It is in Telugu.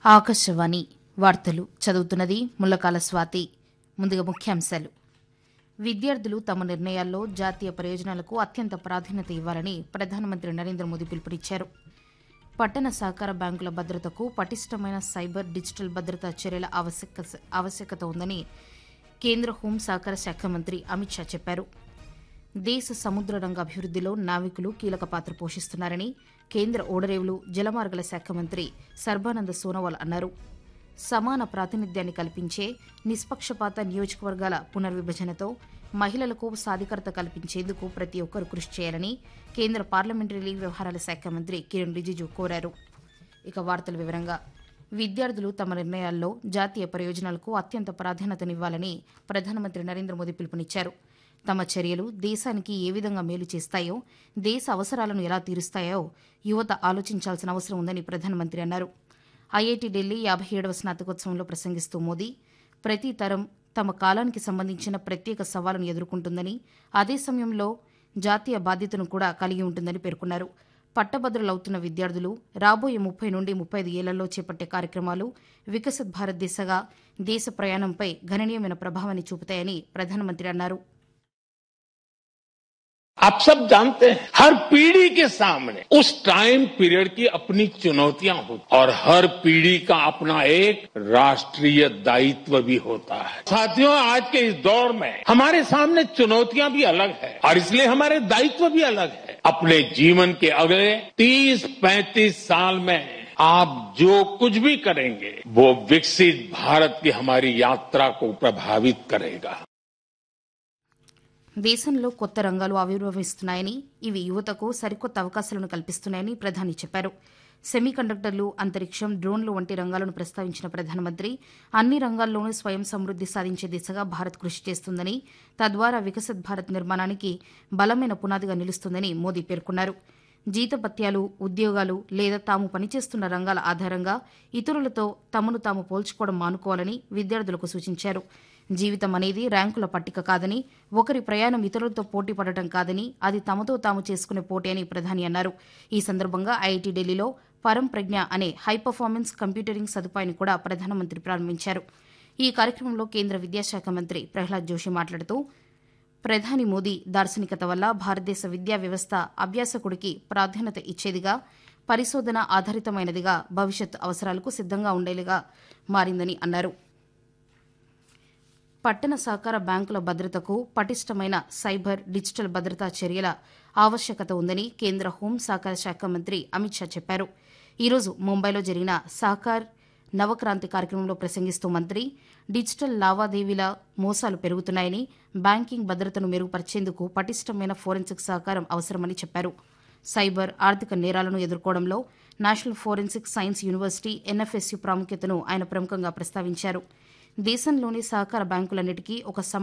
ఆకాశవాణి వార్తలు చదువుతున్నది ముల్లకాల స్వాతి ముందుగా ముఖ్యాంశాలు విద్యార్థులు తమ నిర్ణయాల్లో జాతీయ ప్రయోజనాలకు అత్యంత ప్రాధాన్యత ఇవ్వాలని ప్రధానమంత్రి నరేంద్ర మోదీ పిలుపునిచ్చారు పట్టణ సహకార బ్యాంకుల భద్రతకు పటిష్టమైన సైబర్ డిజిటల్ భద్రతా చర్యల ఆవశ్యక ఆవశ్యకత ఉందని కేంద్ర హోం సహకార శాఖ మంత్రి అమిత్ షా చెప్పారు దేశ సముద్ర రంగ అభివృద్దిలో నావికులు కీలక పాత్ర పోషిస్తున్నారని కేంద్ర ఓడరేవులు జలమార్గల శాఖ మంత్రి సర్బానంద సోనోవాల్ అన్నారు సమాన ప్రాతినిధ్యాన్ని కల్పించే నిష్పక్షపాత నియోజకవర్గాల పునర్విభజనతో మహిళలకు సాధికారత కల్పించేందుకు ప్రతి ఒక్కరూ కృషి చేయాలని కేంద్ర పార్లమెంటరీ వ్యవహారాల శాఖ మంత్రి కిరణ్ రిజిజు కోరారు ఇక వార్తల వివరంగా విద్యార్థులు తమ నిర్ణయాల్లో జాతీయ ప్రయోజనాలకు అత్యంత ప్రాధాన్యతనివ్వాలని ప్రధానమంత్రి నరేంద్ర మోదీ పిలుపునిచ్చారు తమ చర్యలు దేశానికి ఏ విధంగా మేలు చేస్తాయో దేశ అవసరాలను ఎలా తీరుస్తాయో యువత ఆలోచించాల్సిన అవసరం ఉందని ప్రధానమంత్రి అన్నారు ఐఐటి ఢిల్లీ యాభై ఏడవ స్నాతకోత్సవంలో ప్రసంగిస్తూ మోదీ ప్రతి తరం తమ కాలానికి సంబంధించిన ప్రత్యేక సవాలును ఎదుర్కొంటుందని అదే సమయంలో జాతీయ బాధ్యతను కూడా కలిగి ఉంటుందని పేర్కొన్నారు పట్టభద్రులవుతున్న విద్యార్థులు రాబోయే ముప్పై నుండి ముప్పై ఐదు ఏళ్లలో చేపట్టే కార్యక్రమాలు వికసిత్ భారత్ దిశగా దేశ ప్రయాణంపై గణనీయమైన ప్రభావాన్ని చూపుతాయని ప్రధానమంత్రి అన్నారు आप सब जानते हैं हर पीढ़ी के सामने उस टाइम पीरियड की अपनी चुनौतियां होती और हर पीढ़ी का अपना एक राष्ट्रीय दायित्व भी होता है साथियों आज के इस दौर में हमारे सामने चुनौतियां भी अलग है और इसलिए हमारे दायित्व भी अलग है अपने जीवन के अगले 30-35 साल में आप जो कुछ भी करेंगे वो विकसित भारत की हमारी यात्रा को प्रभावित करेगा దేశంలో కొత్త రంగాలు ఆవిర్భవిస్తున్నాయని ఇవి యువతకు సరికొత్త అవకాశాలను కల్పిస్తున్నాయని ప్రధాని చెప్పారు సెమీ కండక్టర్లు అంతరిక్షం డ్రోన్లు వంటి రంగాలను ప్రస్తావించిన ప్రధానమంత్రి అన్ని రంగాల్లోనూ స్వయం సమృద్ది సాధించే దిశగా భారత్ కృషి చేస్తుందని తద్వారా వికసిత్ భారత్ నిర్మాణానికి బలమైన పునాదిగా నిలుస్తుందని మోదీ పేర్కొన్నారు జీతభత్యాలు ఉద్యోగాలు లేదా తాము పనిచేస్తున్న రంగాల ఆధారంగా ఇతరులతో తమను తాము పోల్చుకోవడం మానుకోవాలని విద్యార్థులకు సూచించారు జీవితం అనేది ర్యాంకుల పట్టిక కాదని ఒకరి ప్రయాణం ఇతరులతో పోటీ పడటం కాదని అది తమతో తాము చేసుకునే పోటీ అని ప్రధాని అన్నారు ఈ సందర్భంగా ఐఐటి ఢిల్లీలో పరం ప్రజ్ఞ అనే హై పర్ఫార్మెన్స్ కంప్యూటరింగ్ సదుపాయాన్ని కూడా ప్రధానమంత్రి ప్రారంభించారు ఈ కార్యక్రమంలో కేంద్ర విద్యాశాఖ మంత్రి ప్రహ్లాద్ జోషి మాట్లాడుతూ ప్రధాని మోదీ దార్శనికత వల్ల భారతదేశ విద్యా వ్యవస్థ అభ్యాసకుడికి ప్రాధాన్యత ఇచ్చేదిగా పరిశోధన ఆధారితమైనదిగా భవిష్యత్ అవసరాలకు సిద్దంగా ఉండేదిగా మారిందని అన్నారు పట్టణ సహకార బ్యాంకుల భద్రతకు పటిష్టమైన సైబర్ డిజిటల్ భద్రతా చర్యల ఆవశ్యకత ఉందని కేంద్ర హోం సహకార శాఖ మంత్రి అమిత్ షా చెప్పారు ఈరోజు ముంబైలో జరిగిన సహకార్ నవక్రాంతి కార్యక్రమంలో ప్రసంగిస్తూ మంత్రి డిజిటల్ లావాదేవీల మోసాలు పెరుగుతున్నాయని బ్యాంకింగ్ భద్రతను మెరుగుపరిచేందుకు పటిష్టమైన ఫోరెన్సిక్ సహకారం అవసరమని చెప్పారు సైబర్ ఆర్థిక నేరాలను ఎదుర్కోవడంలో national forensic science university NFSU ప్రాముఖ్యతను ఆయన ప్రముఖంగా ప్రస్తావించారు దేశంలోని సహకార బ్యాంకులన్నిటికీ ఒక